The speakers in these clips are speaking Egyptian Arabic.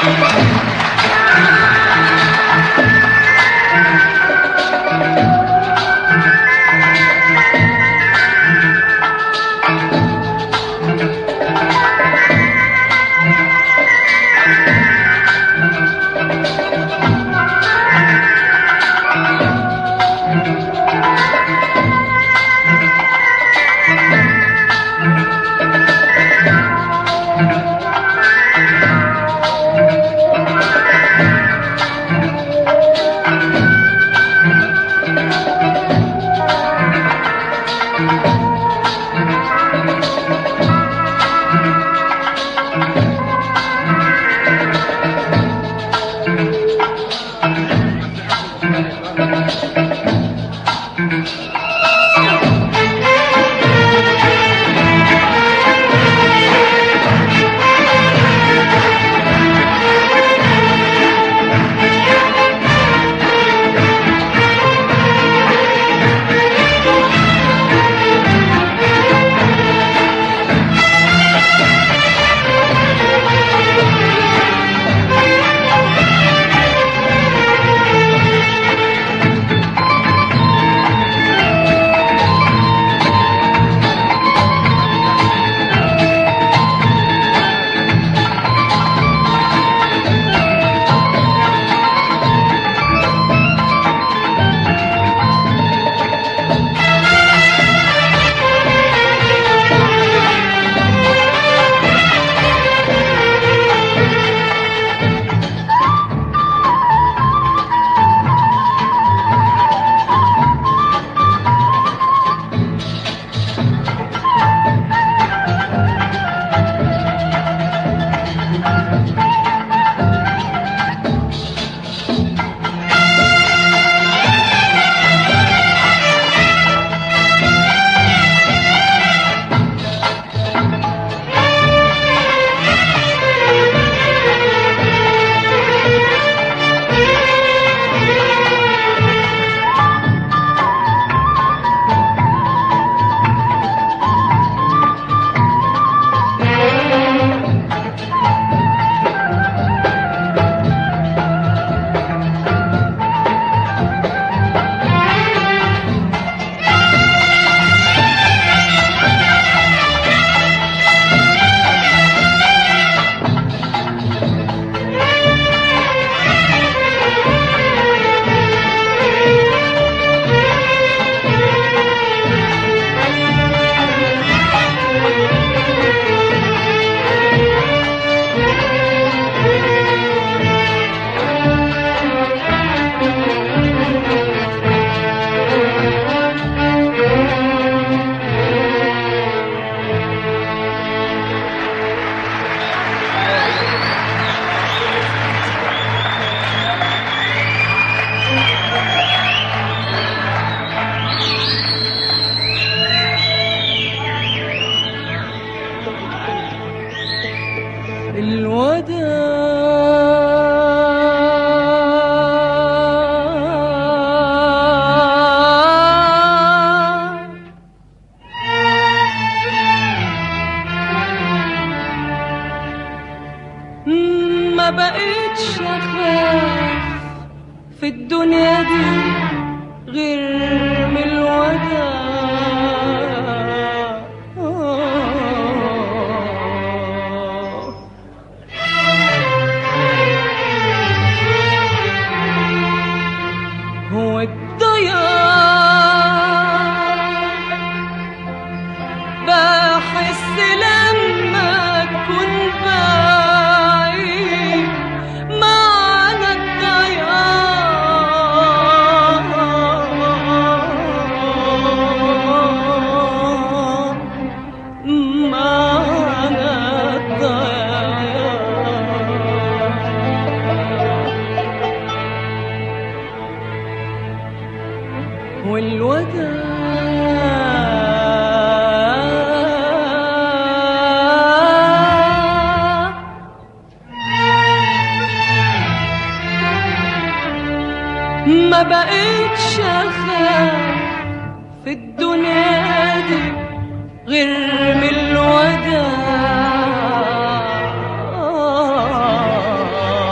ما بقيتش اخاف في الدنيا دي غير من الوداع هو الضياع بحس لما اكون بعيد معنى الضياع معنى الضياع والوداع ما بقيتش اخاف في الدنيا دي غير من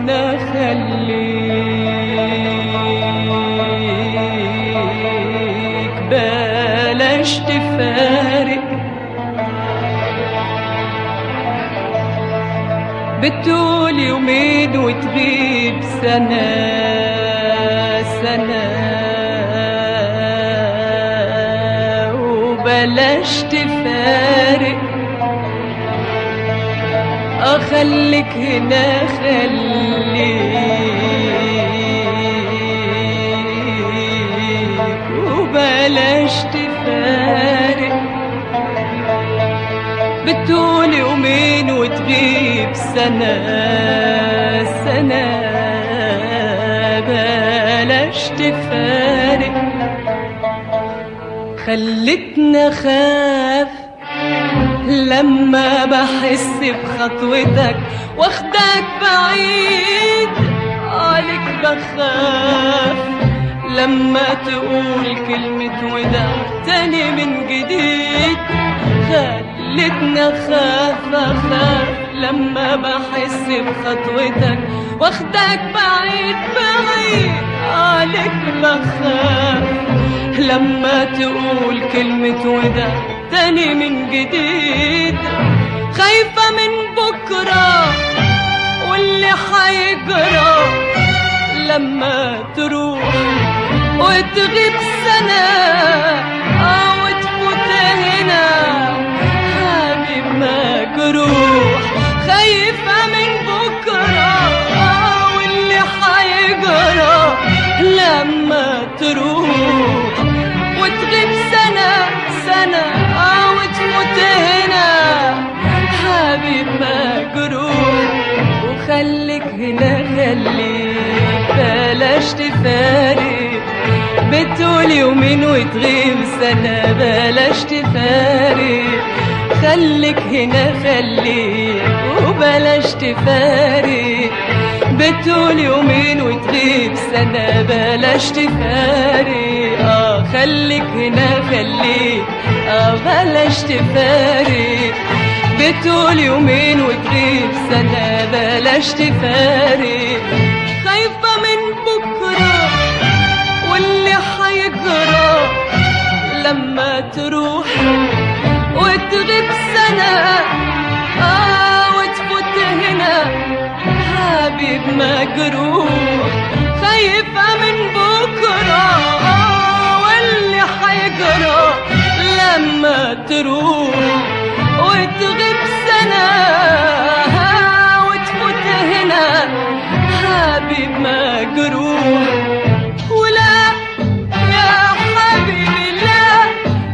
هنا خليك بلاش تفارق بتقول يومين وتغيب سنة سنة وبلاش تفارق أخليك هنا خليك وبلاش تفارق بتقول يومين وتغيب سنة سنة بلاش تفارق خلتنا خاف لما بحس بخطوتك واخدك بعيد عليك بخاف لما تقول كلمة وداع تاني من جديد خلتنا خاف أخاف لما بحس بخطوتك واخدك بعيد بعيد عليك بخاف لما تقول كلمة وداع تاني من جديد خايفة من بكرة واللي حيجرى لما تروح وتغيب سنة أو تفوت هنا حبيب مجروح خايفة من بكرة واللي حيجرى لما تروح وتغيب سنة سنة أو تموت هنا حبيب مجروح وخليك هنا خليك بلاش تفارق بتقول يومين وتغيب سنة بلاش تفارق خليك هنا خليك وبلاش تفارق بتقول يومين وتغيب سنة بلاش تفارق اه خليك هنا خليك اه بلاش تفارق بتقول يومين وتغيب سنة بلاش تفارق خايفة من بكرة واللي حيجرى لما تروح وتغيب سنة آه وتفوت هنا حبيب مجروح خايفة من بكرة آه واللي حيجرى لما تروح وتغيب سنة آه وتفوت هنا حبيب مجروح ولا يا حبيبي لا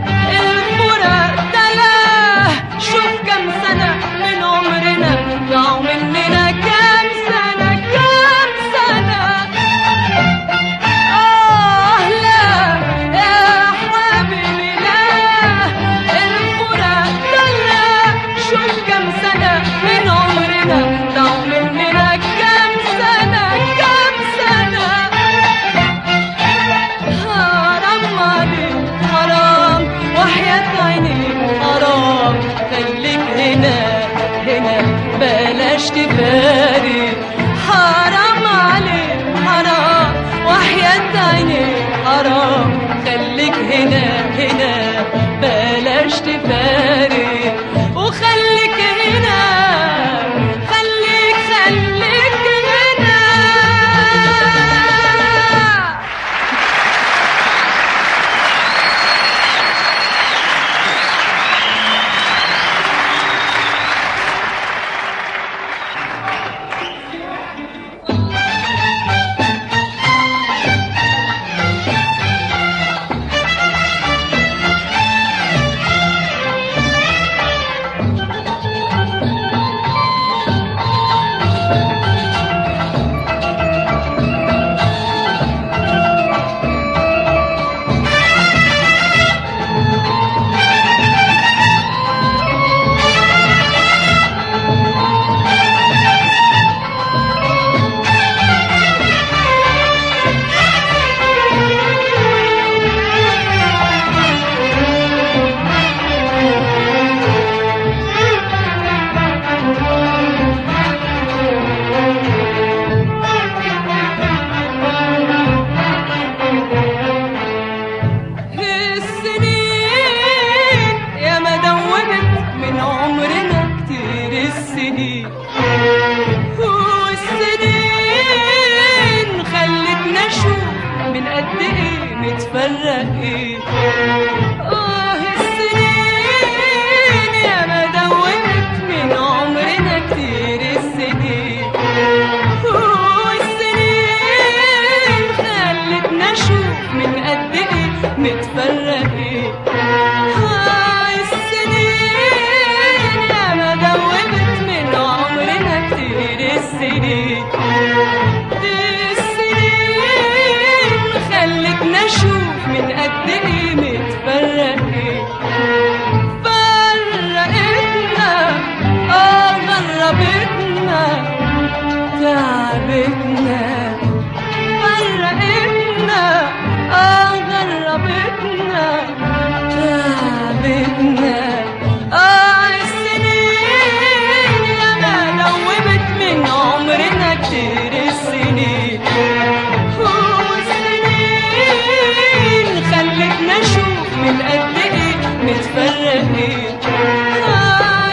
الفراق ده لا شوف كم سنة من عمرنا ضاعوا مننا كم سنة كم سنة آه لا يا حبيبي لا الفراق ده لا شوف كم سنة من عمرنا ضاعوا مننا كم سنة كم سنة حرام عليك حرام وحياة عينيك حرام خليك هنا هنا بلاش تفارق حرام عليك حرام وحياة عينيك حرام خليك هنا هنا بلاش تفارق وخليك هنا خليك خليك هنا السنين يا ما دوبت من عمرنا كتير السنين والسنين خلتنا نشوف من قد ايه متفرقين اه السنين يا ما دوبت من عمرنا كتير السنين والسنين خلتنا نشوف من قد ايه متفرقين آه السنين يا ما دوبت من عمرنا كتير السنين دي السنين خلتنا نشوف من قد ايه متفرقين فرقتنا اه غربتنا تعبتنا فرقتنا اه غربتنا تعبتنا اه السنين يا ما دوبت من عمرنا كتير السنين والسنين خلتنا نشوف من قد ايه متفرقين آه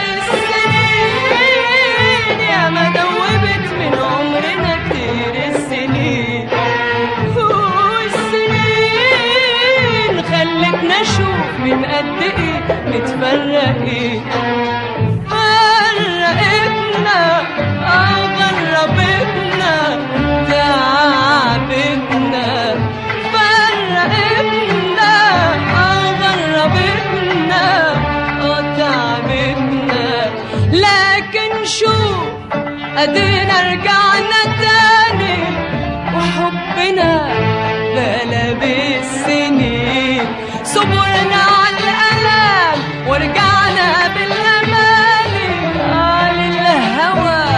السنين يا ما دوبت من عمرنا كتير السنين والسنين خلتنا نشوف من قد ايه متفرقين فرقتنا اه غربتنا تعبتنا فرقتنا اه غربتنا اه تعبتنا لكن شوف ادينا رجعنا تاني وحبنا بلا بالسنين صبرنا على الالم ورجعنا بالامان آه للهوى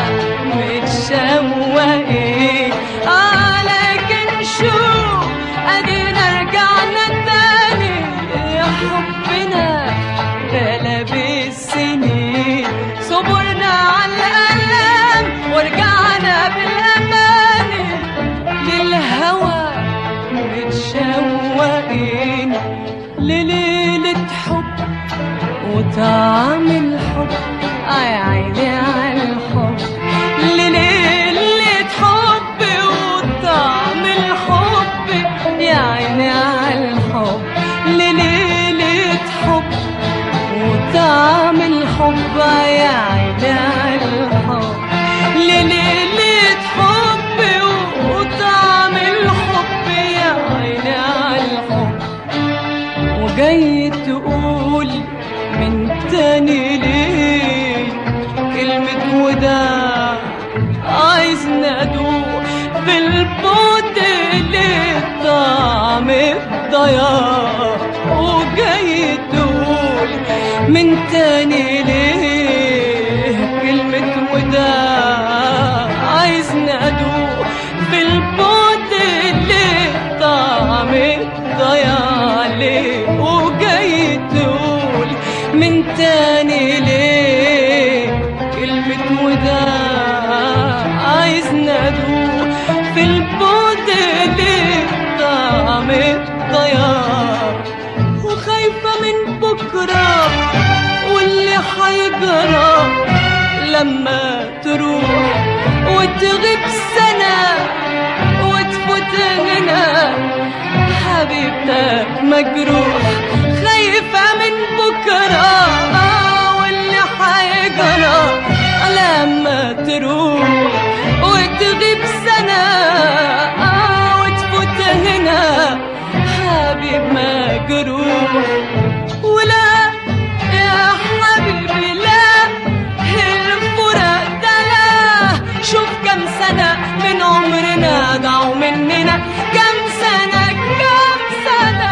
متشوقين آه لكن شوف ادينا رجعنا تاني يا حبنا بلا بالسنين صبرنا على الالم ورجعنا بالامان للهوى متشوقين لليلة حب وطعم الحب آه يا عيني على الحب لليلة حب وطعم الحب يا عيني على الحب لليلة حب وطعم الحب يا عيني على الحب لليلة حب وطعم الحب يا عيني على الحب وجاي تقول من تاني ليه كلمة وداع عايز ندوق بالبعد ليه طعم الضياع وجاي تقول من تاني ليه كلمة وداع عايز ندوق بالبعد ليه طعم الضياع ليه وجاي تقول من تاني ليه كلمة وداع عايز ندوق في البعد ليه طعم الضياع وخايفة من بكرة واللي حيجرى لما تروح وتغيب سنة وتفوت هنا حبيبتك مجروح خايفة من بكرة آه واللي حيجرى لما تروح وتغيب سنة آه وتفوت هنا حبيب مجروح ولا يا حبيبي لا الفراق ده لا شوف كم سنة من عمرنا ضاعوا مننا كم سنة كم سنة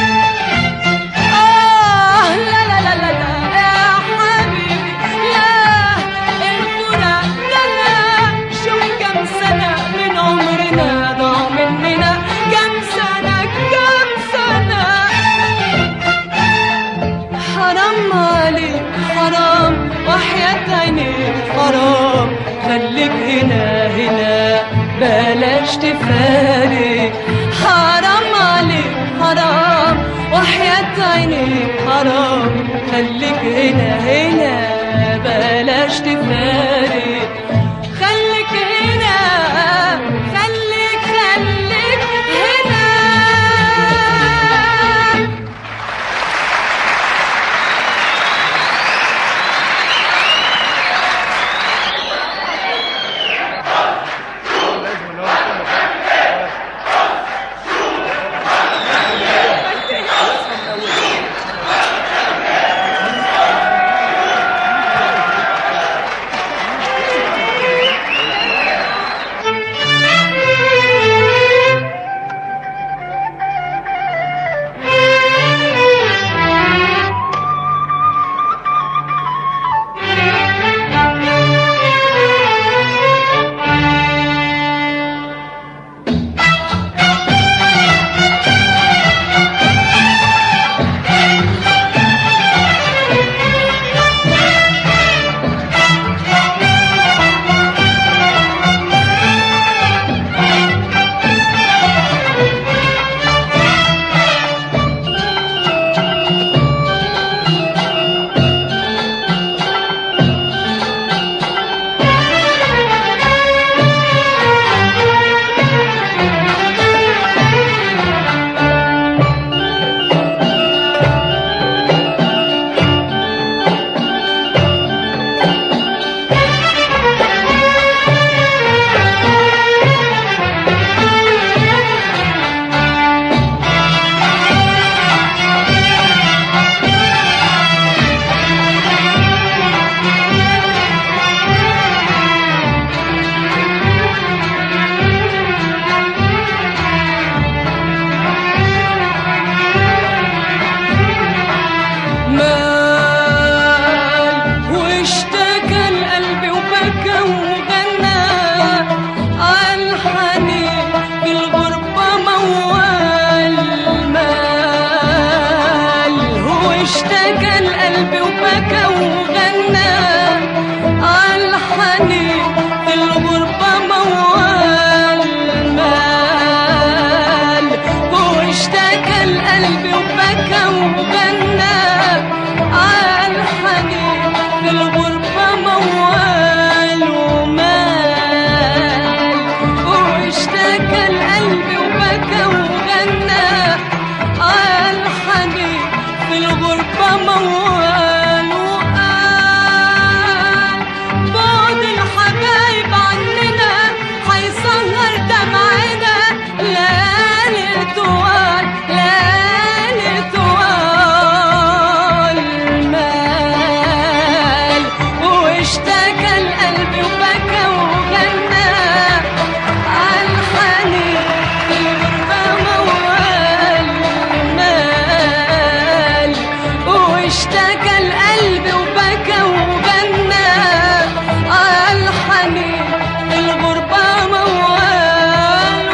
آه لا لا لا لا لا يا حبيبي لا الفراق ده لا شوف كم سنة من عمرنا ضاعوا مننا كم سنة كم سنة حرام عليك حرام وحياة عينيك حرام خليك هنا هنا بلاش تفارق حرام عليك حرام وحياة عينيك حرام خليك هنا هنا بلاش تفارق خليك هنا خليك خليك هنا مال واشتكى القلب وبكى وغنى الحنين في الغربة موال مال هو اشتكى القلب وبكى وغنى الحنين في الغربة موال مال هو اشتكى القلب وبكى وغنى الحنين في الغربة موال ومال واشتكى القلب وبكى وغنى الحنين في الغربة موال وقال بعد الحبايب عننا حيسهر دمعنا ليالي طوال ليالي طوال مال واشتكى القلب وبكى وغنى الحنين في الغربة موال مال واشتكى القلب وبكى وغنى الحنين في الغربة موال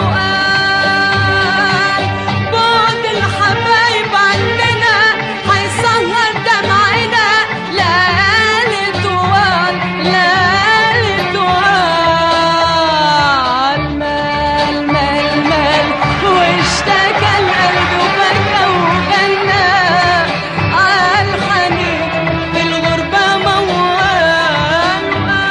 وقال بعد الحبايب عننا حيسهر دمعنا ليالي طوال ليالي طوال مال مال مال واشتكى القلب وبكى وغنى الحنين في الغربة موال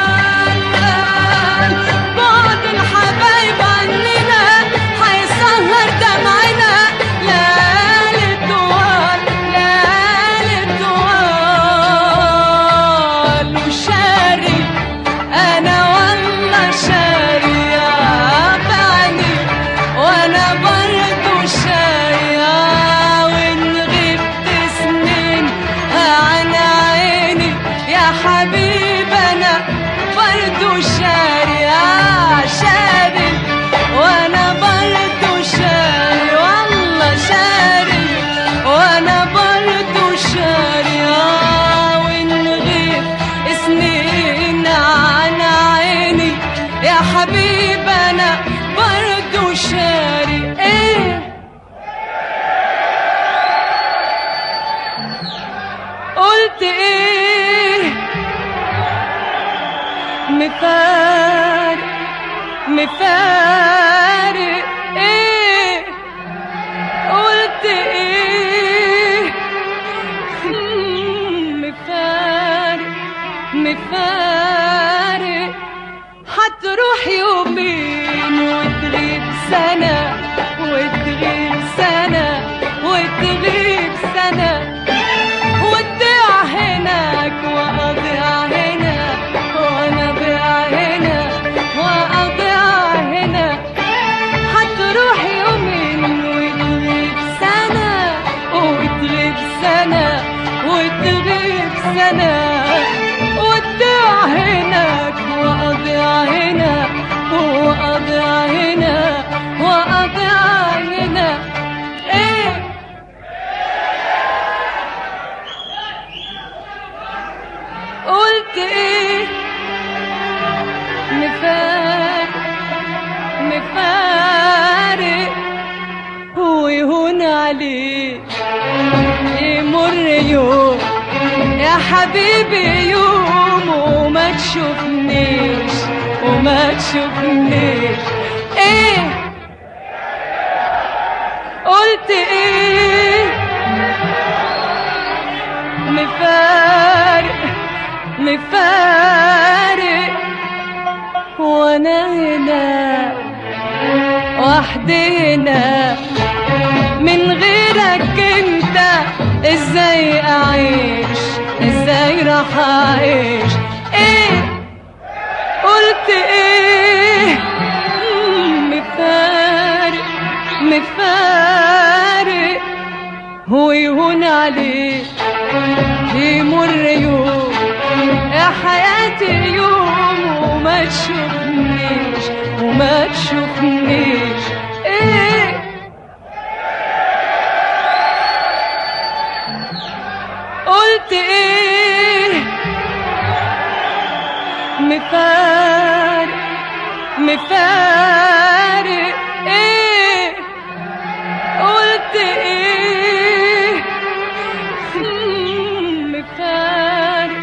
قال بعد الحبايب عننا حيسهر دمعنا ليالي طوال ليالي طوال وشاري انا والله شاري يا بعني وانا برضو شارية وان غبت سنين عن عيني يا حبيب انا برضو شارية شاري وانا برضو شاري والله شاري وانا برضو شارية وان غيب سنين عن عيني يا حبيب انا برضو شاري ايه قلت ايه مفارق مفارق ايه قلت ايه هتروح يومين وتغيب سنة وتغيب سنة وتغيب سنة وتضيع هناك وأضيع هنا وأنا أضيع هنا وأضيع هنا هتروح يومين وتغيب سنة وتغيب سنة وتغيب سنة وتضيع هناك وأضيع هنا وأضيع هنا وأضيع هنا إيه قلت ايه نفارق نفارق ويهون عليه يمر يوم يا حبيبي يوم وما تشوفنيش وما تشوفنيش ايه قلت ايه مفارق مفارق وانا هنا وحدي هنا من غيرك انت ازاي اعيش ازاي راح اعيش ايه قلت ايه مم، مفارق مفارق هو يهون عليه يمر يوم يا حياتي يوم وما تشوفنيش وما تشوفنيش ايه قلت ايه مفارق مفارق ايه قلت ايه مم، مفارق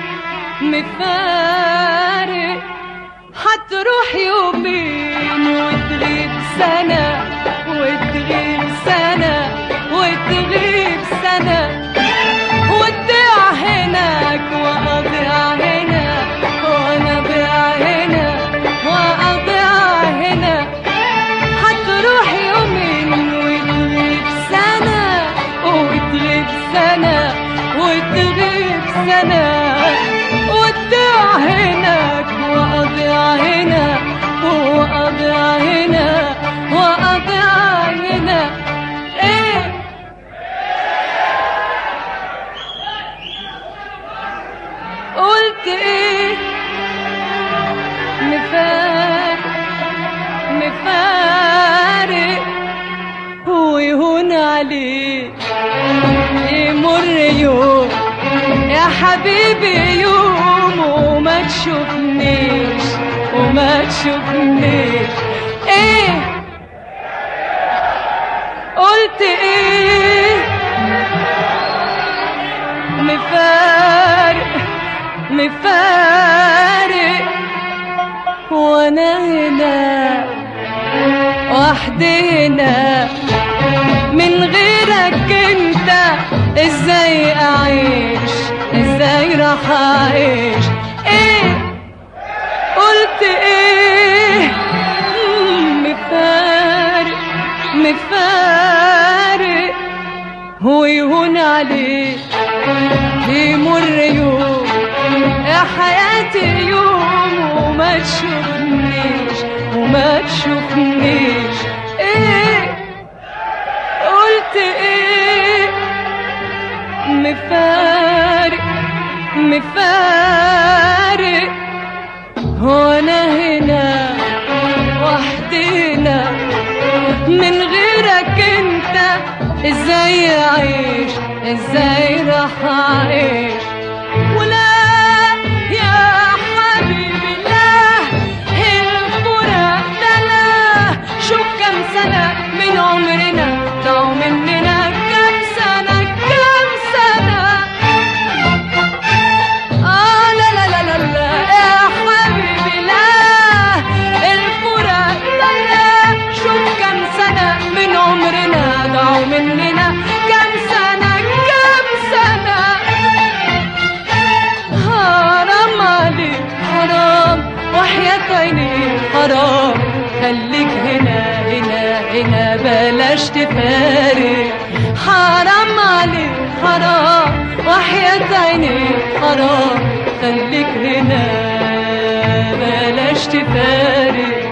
مفارق هتروح يومين وتغيب سنة وتغيب سنة وتغيب سنة وتضيع هناك وأضيع هنا وأنا أضيع هنا وأضيع هنا هتروح يومين وتغيب سنة وتغيب سنة وتغيب سنة وتضيع هناك وأضيع هنا وأضيع هنا وأضيع هنا إيه قلت ايه مفارق مفارق ويهون عليه يمر يوم يا حبيبي يوم وما تشوفنيش وما تشوفنيش ايه قلت ايه مفارق مفارق وانا هنا وحدي هنا من غيرك انت ازاي اعيش ازاي راح اعيش ايه قلت ايه مم، مفارق مفارق هو يهون عليه يمر يوم يا حياتي يوم وما تشوفنيش وما تشوفنيش ايه قلت ايه مفارق مفارق وانا هنا وحدينا من غيرك انت ازاي اعيش ازاي راح اعيش ولا يا حبيبي لا الفراق ده لا شوف كم سنة من عمرنا ضاعوا مننا كم سنة كم سنة آه لا لا لا لا لا يا حبيبي لا الفراق لا لا شوف كم سنة من عمرنا ضاعوا مننا كم سنة كم سنة بلاش تفارق حرام عليك حرام وحياة عينيك حرام خليك هنا بلاش تفارق